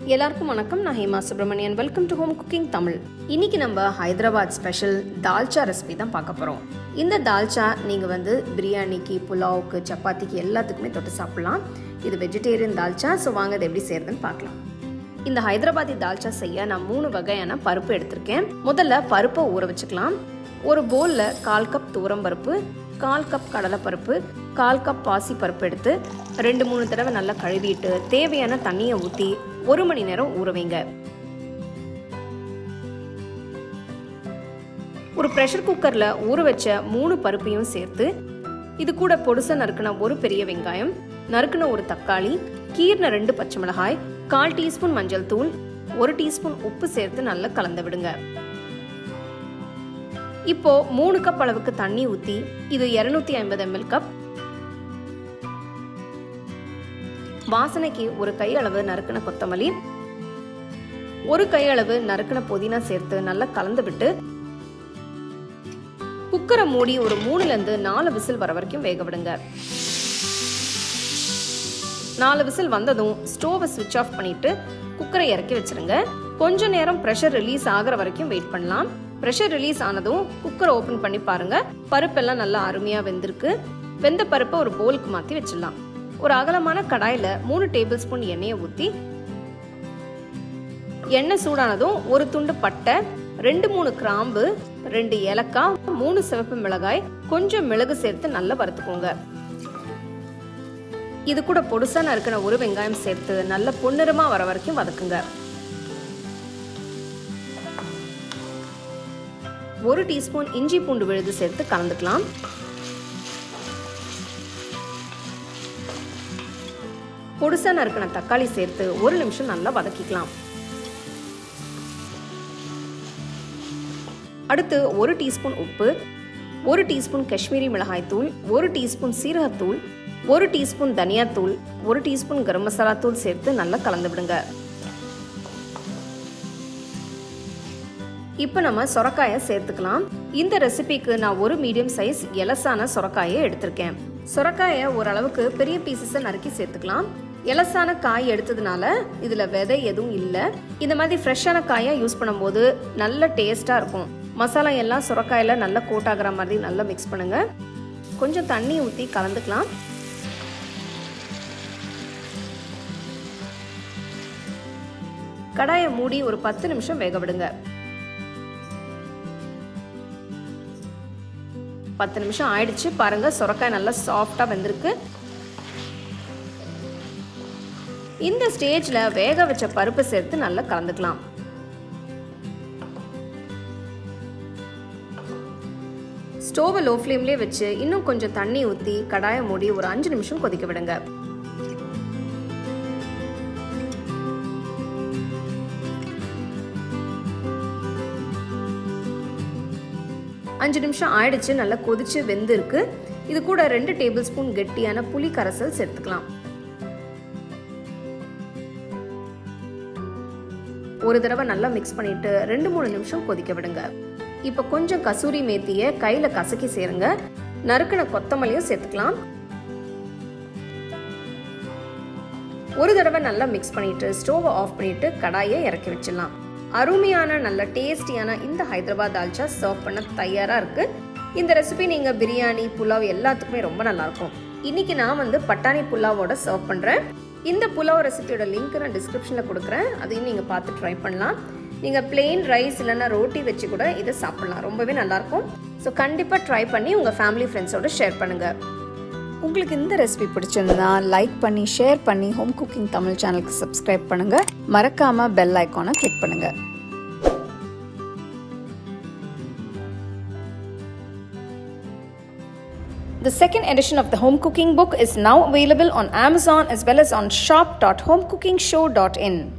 எல்லாருக்கும் வணக்கம் நான் Hema Subramanian welcome to home cooking Tamil இன்னைக்கு நம்ம ஹைதராபாத் ஸ்பெஷல் தால்ச்சா ரெசிபி தான் பார்க்க போகிறோம் இந்த தால்ச்சா நீங்கள் வந்து பிரியாணிக்கு புலாவுக்கு சப்பாத்திக்கு எல்லாத்துக்குமே தொட்டு சாப்பிடலாம் இது வெஜிடேரியன் தால்ச்சா ஸோ வாங்க இது எப்படி செய்யறதுன்னு பார்க்கலாம் இந்த ஹைதராபாதி தால்ச்சா செய்ய நான் மூணு வகையான பருப்பு எடுத்திருக்கேன் முதல்ல பருப்பை ஊற வச்சுக்கலாம் ஒரு பவுலில் கால் கப் தூரம் பருப்பு கால் கப் கடலைப்பருப்பு கால் கப் பாசி பருப்பு எடுத்து ரெண்டு மூணு தடவை நல்லா கழுவிட்டு தேவையான தண்ணியை ஊற்றி ஒரு மணி நேரம் ஊற வைங்க ஒரு ப்ரெஷர் குக்கரில் ஊற வச்ச மூணு பருப்பையும் சேர்த்து இது கூட பொடுசா நறுக்கின ஒரு பெரிய வெங்காயம் நறுக்கின ஒரு தக்காளி கீர்ன ரெண்டு பச்சை மிளகாய் கால் டீஸ்பூன் மஞ்சள் தூள் ஒரு டீஸ்பூன் உப்பு சேர்த்து நல்லா கலந்து விடுங்க இப்போ மூணு கப் அளவுக்கு தண்ணி ஊற்றி இது இரநூத்தி ஐம்பது எம்எல் கப் வாசனைக்கு ஒரு கை அளவு நறுக்கின கொத்தமல்லி ஒரு கை அளவு நறுக்கின புதினா சேர்த்து நல்லா கலந்து விட்டு குக்கரை மூடி ஒரு மூணுல இருந்து நாலு விசில் வர வரைக்கும் வேக விடுங்க நாலு விசில் வந்ததும் ஸ்டோவை சுவிட்ச் ஆஃப் பண்ணிட்டு குக்கரை இறக்கி வச்சிருங்க கொஞ்ச நேரம் ப்ரெஷர் ரிலீஸ் ஆகிற வரைக்கும் வெயிட் பண்ணலாம் ப்ரெஷர் ரிலீஸ் ஆனதும் குக்கரை ஓப்பன் பண்ணி பாருங்க பருப்பெல்லாம் நல்லா அருமையாக வெந்திருக்கு வெந்த பருப்பை ஒரு போலுக்கு மாற்றி வச்சிடலாம் ஒரு அகலமான கடாயில் மூணு டேபிள் ஸ்பூன் எண்ணெயை ஊற்றி எண்ணெய் சூடானதும் ஒரு துண்டு பட்டை ரெண்டு மூணு கிராம்பு ரெண்டு ஏலக்காய் மூணு சிவப்பு மிளகாய் கொஞ்சம் மிளகு சேர்த்து நல்லா வறுத்துக்கோங்க இது கூட பொடுசா நறுக்கின ஒரு வெங்காயம் சேர்த்து நல்ல பொன்னிறமா வர வரைக்கும் வதக்குங்க ஒரு டீஸ்பூன் இஞ்சி பூண்டு விழுது சேர்த்து கலந்துக்கலாம் பொடுசா நறுக்கின தக்காளி சேர்த்து ஒரு நிமிஷம் நல்லா வதக்கிக்கலாம் அடுத்து ஒரு டீஸ்பூன் உப்பு ஒரு டீஸ்பூன் காஷ்மீரி மிளகாய் தூள் ஒரு டீஸ்பூன் சீரகத்தூள் ஒரு டீஸ்பூன் தனியாத்தூள் ஒரு டீஸ்பூன் கரம் மசாலா தூள் சேர்த்து நல்லா கலந்து விடுங்க இப்போ நம்ம சொரக்காயை சேர்த்துக்கலாம் இந்த ரெசிபிக்கு நான் ஒரு மீடியம் சைஸ் எலசான சொரக்காயை எடுத்திருக்கேன் சொரக்காயை ஓரளவுக்கு பெரிய பீசஸை நறுக்கி சேர்த்துக்கலாம் எலசான காய் எடுத்ததுனால இதில் விதை எதுவும் இல்லை இந்த மாதிரி ஃப்ரெஷ்ஷான காயை யூஸ் பண்ணும்போது நல்ல டேஸ்ட்டாக இருக்கும் மசாலா எல்லாம் சுரக்காயில் நல்லா கோட் ஆகிற மாதிரி நல்லா மிக்ஸ் பண்ணுங்கள் கொஞ்சம் தண்ணி ஊற்றி கலந்துக்கலாம் கடாயை மூடி ஒரு பத்து நிமிஷம் வேக விடுங்க பத்து நிமிஷம் ஆயிடுச்சு பாருங்க சுரக்காய் நல்லா சாஃப்டா வெந்திருக்கு இந்த ஸ்டேஜ்ல வேக வச்ச பருப்பு சேர்த்து நல்லா கலந்துக்கலாம் ஸ்டோவை லோ ஃப்ளேம்லேயே வச்சு இன்னும் கொஞ்சம் தண்ணி ஊற்றி கடாயை மூடி ஒரு அஞ்சு நிமிஷம் கொதிக்க விடுங்க அஞ்சு நிமிஷம் ஆயிடுச்சு நல்லா கொதிச்சு வெந்திருக்கு இது கூட ரெண்டு டேபிள் ஸ்பூன் கெட்டியான புளி கரைசல் சேர்த்துக்கலாம் ஒரு தடவை நல்லா மிக்ஸ் பண்ணிட்டு ரெண்டு மூணு நிமிஷம் கொதிக்க விடுங்க இப்போ கொஞ்சம் கசூரி மேத்தியை கையில் கசக்கி சேருங்க நறுக்கின கொத்தமல்லியும் சேர்த்துக்கலாம் ஒரு தடவை நல்லா மிக்ஸ் பண்ணிட்டு ஸ்டோவை ஆஃப் பண்ணிட்டு கடாயை இறக்கி வச்சிடலாம் அருமையான நல்ல டேஸ்டியான இந்த ஹைதராபாத் தால்ச்சா சர்வ் பண்ண தயாராக இருக்கு இந்த ரெசிபி நீங்கள் பிரியாணி புலாவ் எல்லாத்துக்குமே ரொம்ப நல்லாயிருக்கும் இன்னைக்கு நான் வந்து பட்டாணி புலாவோட சர்வ் பண்ணுறேன் இந்த புலாவ் ரெசிபியோட லிங்க் நான் டிஸ்கிரிப்ஷனில் கொடுக்குறேன் அதையும் நீங்கள் பார்த்து ட்ரை பண்ணலாம் நீங்கள் பிளெயின் ரைஸ் இல்லைன்னா ரோட்டி வச்சு கூட இதை சாப்பிட்லாம் ரொம்பவே நல்லாயிருக்கும் ஸோ கண்டிப்பாக ட்ரை பண்ணி உங்கள் ஃபேமிலி ஃப்ரெண்ட்ஸோட ஷேர் பண்ணுங்கள் உங்களுக்கு இந்த ரெசிபி பிடிச்சிருந்தா லைக் பண்ணி ஷேர் பண்ணி ஹோம் குக்கிங் தமிழ் சேனலுக்கு சப்ஸ்கிரைப் பண்ணுங்க மறக்காம பெல் ஐக்கானை கிளிக் பண்ணுங்க The second edition of the home cooking book is now available on Amazon as well as on shop.homecookingshow.in.